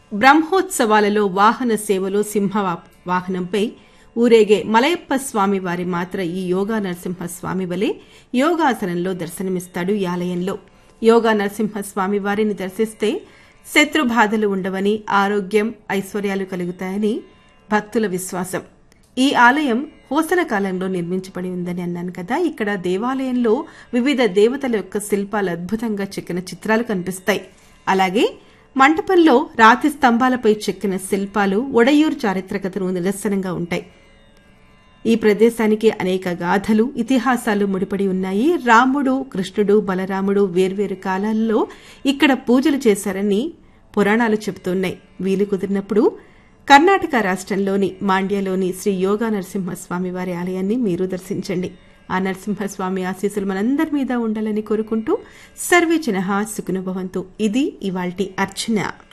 బ్రహ్మోత్సవాలలో వాహన సేవలో సింహ వాహనంపై ఊరేగే మలయప్ప స్వామి వారి మాత్ర ఈ యోగా నరసింహ స్వామి వలె యోగాసనంలో దర్శనమిస్తాడు ఈ ఆలయంలో యోగా నరసింహ స్వామి వారిని దర్శిస్తే శత్రు బాధలు ఉండవని ఆరోగ్యం ఐశ్వర్యాలు కలుగుతాయని భక్తుల విశ్వాసం ఈ ఆలయం హోసన కాలంలో నిర్మించబడి ఉందని అన్నాను కదా ఇక్కడ దేవాలయంలో వివిధ దేవతల యొక్క శిల్పాలు అద్భుతంగా చెక్కిన చిత్రాలు కనిపిస్తాయి అలాగే మంటపంలో రాతి స్తంభాలపై చెక్కిన శిల్పాలు ఒడయూరు చారిత్రకతను నిదర్శనంగా ఉంటాయి ఈ ప్రదేశానికి అనేక గాథలు ఇతిహాసాలు ముడిపడి ఉన్నాయి రాముడు కృష్ణుడు బలరాముడు వేర్వేరు కాలాల్లో ఇక్కడ పూజలు చేశారని పురాణాలు చెబుతున్నాయి వీలు కుదిరినప్పుడు కర్ణాటక రాష్ట్రంలోని మాండ్యలోని శ్రీ యోగా నరసింహస్వామి వారి ఆలయాన్ని మీరు దర్శించండి ఆ నరసింహస్వామి ఆశీస్సులు మనందరి మీద ఉండాలని కోరుకుంటూ సర్వే జన సుఖనుభవంతు ఇది ఇవాల్టి అర్చన